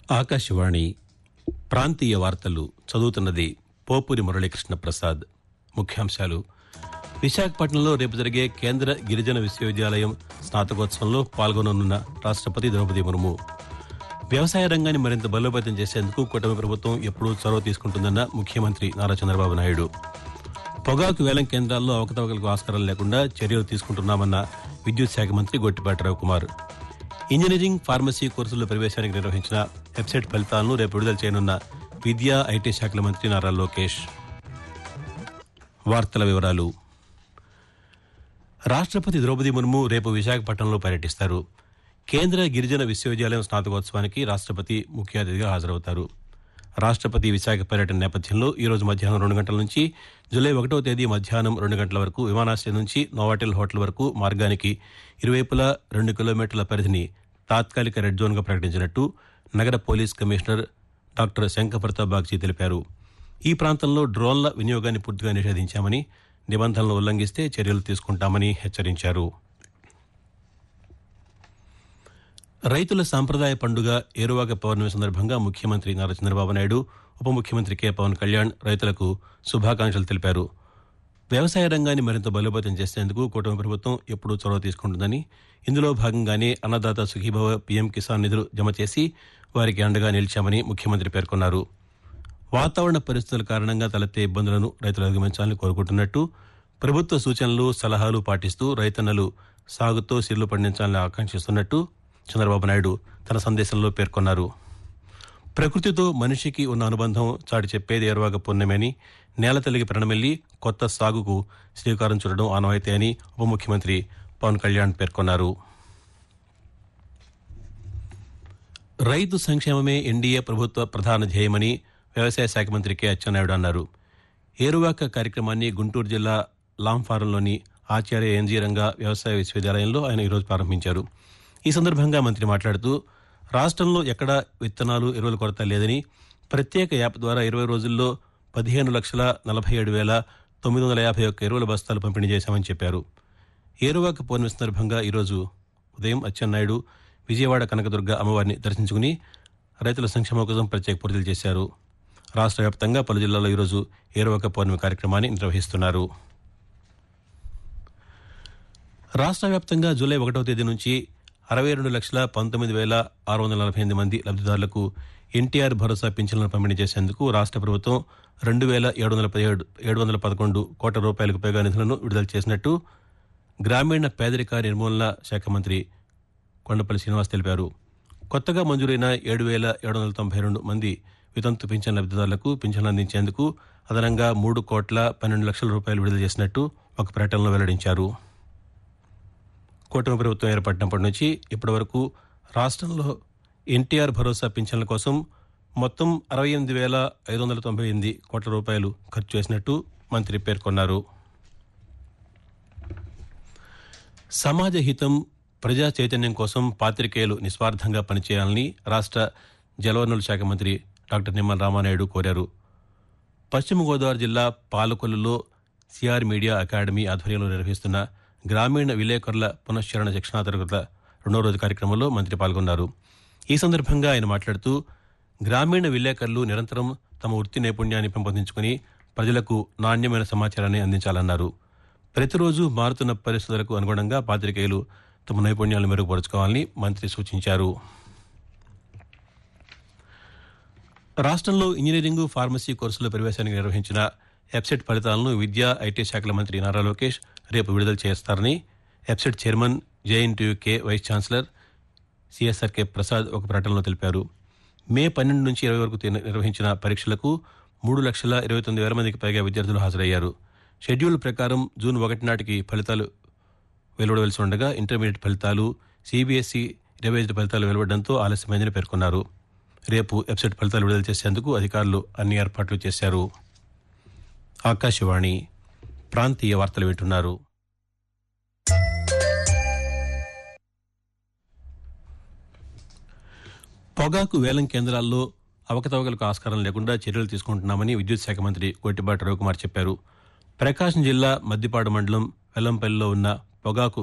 ఆకాశవాణి ప్రాంతీయ వార్తలు చదువుతున్నది పోపురి మురళీకృష్ణ ప్రసాద్ ముఖ్యాంశాలు విశాఖపట్నంలో రేపు జరిగే కేంద్ర గిరిజన విశ్వవిద్యాలయం స్నాతకోత్సవంలో పాల్గొననున్న రాష్ట్రపతి ద్రౌపది ముర్ము వ్యవసాయ రంగాన్ని మరింత బలోపేతం చేసేందుకు కూటమి ప్రభుత్వం ఎప్పుడూ చొరవ తీసుకుంటుందన్న ముఖ్యమంత్రి నారా చంద్రబాబు నాయుడు పొగాకు వేలం కేంద్రాల్లో అవకతవకలకు ఆస్కారం లేకుండా చర్యలు తీసుకుంటున్నామన్న విద్యుత్ శాఖ మంత్రి గొట్టిపాటి రవికుమార్ ఇంజనీరింగ్ ఫార్మసీ కోర్సుల్లో ప్రవేశానికి నిర్వహించిన వెబ్సైట్ ఫలితాలను రేపు విడుదల చేయనున్న విద్యా ఐటీ శాఖల మంత్రి నారా లోకేష్ వార్తల వివరాలు రాష్ట్రపతి ద్రౌపది ముర్ము రేపు విశాఖపట్నంలో పర్యటిస్తారు కేంద్ర గిరిజన విశ్వవిద్యాలయం స్నాతకోత్సవానికి రాష్ట్రపతి ముఖ్య అతిథిగా హాజరవుతారు రాష్ట్రపతి విశాఖ పర్యటన నేపథ్యంలో ఈ రోజు మధ్యాహ్నం రెండు గంటల నుంచి జూలై ఒకటో తేదీ మధ్యాహ్నం రెండు గంటల వరకు విమానాశ్రయం నుంచి నోవాటెల్ హోటల్ వరకు మార్గానికి ఇరువైపులా రెండు కిలోమీటర్ల పరిధిని తాత్కాలిక రెడ్ జోన్గా ప్రకటించినట్టు నగర police commissioner doctor Shankar Pratap Bagchi తెలిపారు ఈ ప్రాంతంలో డ్రోన్ల వినియోగాన్ని పూర్తిగా నిషేధించామని నిబంధనలు ఉల్లంఘిస్తే చర్యలు తీసుకుంటామని హెచ్చరించారు రైతుల సాంప్రదాయ పండుగ ఏరువాక పౌర్ణమి సందర్భంగా ముఖ్యమంత్రి నారా చంద్రబాబు నాయుడు ఉప ముఖ్యమంత్రి కె పవన్ కళ్యాణ్ రైతులకు శుభాకాంక్షలు తెలిపారు వ్యవసాయ రంగాన్ని మరింత బలోపేతం చేసేందుకు కూటమి ప్రభుత్వం ఎప్పుడూ చొరవ తీసుకుంటుందని ఇందులో భాగంగానే అన్నదాత సుఖీభవ పీఎం కిసాన్ నిధులు జమ చేసి వారికి అండగా నిలిచామని ముఖ్యమంత్రి పేర్కొన్నారు వాతావరణ పరిస్థితుల కారణంగా తలెత్తే ఇబ్బందులను రైతులు అధిగమించాలని కోరుకుంటున్నట్టు ప్రభుత్వ సూచనలు సలహాలు పాటిస్తూ రైతన్నలు సాగుతో సిర్లు పండించాలని ఆకాంక్షిస్తున్నట్టు చంద్రబాబు నాయుడు తన సందేశంలో పేర్కొన్నారు ప్రకృతితో మనిషికి ఉన్న అనుబంధం చాటి చెప్పేది ఎరువాక పుణ్యమని నేల తల్లికి ప్రణమెల్లి కొత్త సాగుకు శ్రీకారం చుట్టడం ఆనవాయితీ అని ఉప ముఖ్యమంత్రి పవన్ కళ్యాణ్ పేర్కొన్నారు రైతు సంక్షేమమే ఎన్డీఏ ప్రభుత్వ ప్రధాన ధ్యేయమని వ్యవసాయ శాఖ మంత్రి కె అచ్చెన్నాయుడు అన్నారు ఏరువాక కార్యక్రమాన్ని గుంటూరు జిల్లా లాంఫారంలోని ఆచార్య ఎన్జీ రంగా వ్యవసాయ విశ్వవిద్యాలయంలో ఆయన ఈరోజు ప్రారంభించారు ఈ సందర్భంగా మంత్రి మాట్లాడుతూ రాష్ట్రంలో ఎక్కడా విత్తనాలు ఎరువుల కొరత లేదని ప్రత్యేక యాప్ ద్వారా ఇరవై రోజుల్లో పదిహేను లక్షల నలభై ఏడు వేల తొమ్మిది వందల యాభై ఒక్క ఎరువుల బస్తాలు పంపిణీ చేశామని చెప్పారు ఏరువాక పౌర్ణమి సందర్భంగా ఈరోజు ఉదయం అచ్చెన్నాయుడు విజయవాడ కనకదుర్గ అమ్మవారిని దర్శించుకుని రైతుల సంక్షేమం కోసం ప్రత్యేక పూజలు చేశారు రాష్ట్ర వ్యాప్తంగా పలు జిల్లాల్లో ఈరోజు ఏరువాక పౌర్ణమి కార్యక్రమాన్ని నిర్వహిస్తున్నారు రాష్ట్ర వ్యాప్తంగా జూలై ఒకటవ తేదీ నుంచి అరవై రెండు లక్షల పంతొమ్మిది వేల ఆరు వందల నలభై ఎనిమిది మంది లబ్దిదారులకు ఎన్టీఆర్ భరోసా పింఛన్లను పంపిణీ చేసేందుకు రాష్ట్ర ప్రభుత్వం రెండు వేల ఏడు వందల పదిహేడు ఏడు వందల పదకొండు కోట్ల రూపాయలకు పైగా నిధులను విడుదల చేసినట్టు గ్రామీణ పేదరిక నిర్మూలన శాఖ మంత్రి కొండపల్లి శ్రీనివాస్ తెలిపారు కొత్తగా మంజూరైన ఏడు వేల ఏడు వందల తొంభై రెండు మంది వితంతు పింఛన్ లబ్దిదారులకు పింఛన్లు అందించేందుకు అదనంగా మూడు కోట్ల పన్నెండు లక్షల రూపాయలు విడుదల చేసినట్టు ఒక ప్రకటనలో వెల్లడించారు కూటమి ప్రభుత్వం ఏర్పడినప్పటి నుంచి ఇప్పటి వరకు రాష్ట్రంలో ఎన్టీఆర్ భరోసా పింఛన్ల కోసం మొత్తం అరవై ఎనిమిది వేల ఐదు వందల తొంభై ఎనిమిది కోట్ల రూపాయలు ఖర్చు చేసినట్టు మంత్రి పేర్కొన్నారు సమాజ హితం ప్రజా చైతన్యం కోసం పాతికేయులు నిస్వార్థంగా పనిచేయాలని రాష్ట్ర జలవనరుల శాఖ మంత్రి డాక్టర్ నిమ్మల రామానాయుడు కోరారు పశ్చిమ గోదావరి జిల్లా పాలకొల్లులో సిఆర్ మీడియా అకాడమీ ఆధ్వర్యంలో నిర్వహిస్తున్న గ్రామీణ విలేకరుల పునశ్చరణ శిక్షణా తరగతుల రెండో రోజు కార్యక్రమంలో మంత్రి పాల్గొన్నారు ఈ సందర్భంగా ఆయన మాట్లాడుతూ గ్రామీణ విలేకరులు నిరంతరం తమ వృత్తి నైపుణ్యాన్ని పెంపొందించుకుని ప్రజలకు నాణ్యమైన సమాచారాన్ని అందించాలన్నారు ప్రతిరోజు మారుతున్న పరిస్థితులకు అనుగుణంగా పాతికేయులు తమ నైపుణ్యాలను మెరుగుపరుచుకోవాలని మంత్రి సూచించారు రాష్ట్రంలో ఇంజనీరింగ్ ఫార్మసీ కోర్సుల ప్రవేశానికి నిర్వహించిన వెబ్సైట్ ఫలితాలను విద్యా ఐటీ శాఖల మంత్రి నారా లోకేష్ రేపు విడుదల చేస్తారని website chairman JNTUK vice chancellor CSRK Prasad ఒక ప్రకటనలో తెలిపారు మే పన్నెండు నుంచి ఇరవై వరకు తి- నిర్వహించిన పరీక్షలకు మూడు లక్షల ఇరవై తొమ్మిది వేల మందికి పైగా విద్యార్థులు హాజరయ్యారు షెడ్యూల్ ప్రకారం జూన్ ఒకటి నాటికి ఫలితాలు వెలువడవలసి ఉండగా ఇంటర్మీడియట్ ఫలితాలు సిబిఎస్ఈ రివైజ్డ్ ఫలితాలు వెలువడడంతో ఆలస్యమైందని పేర్కొన్నారు రేపు వెబ్సైట్ ఫలితాలు విడుదల చేసేందుకు అధికారులు అన్ని ఏర్పాట్లు చేశారు ఆకాశవాణి ప్రాంతీయ వార్తలు వింటున్నారు పొగాకు వేలం కేంద్రాల్లో అవకతవకలకు ఆస్కారం లేకుండా చర్యలు తీసుకుంటున్నామని విద్యుత్ శాఖ మంత్రి గొట్టిబాటి రవికుమార్ చెప్పారు ప్రకాశం జిల్లా మద్దిపాడు మండలం వెల్లంపల్లిలో ఉన్న పొగాకు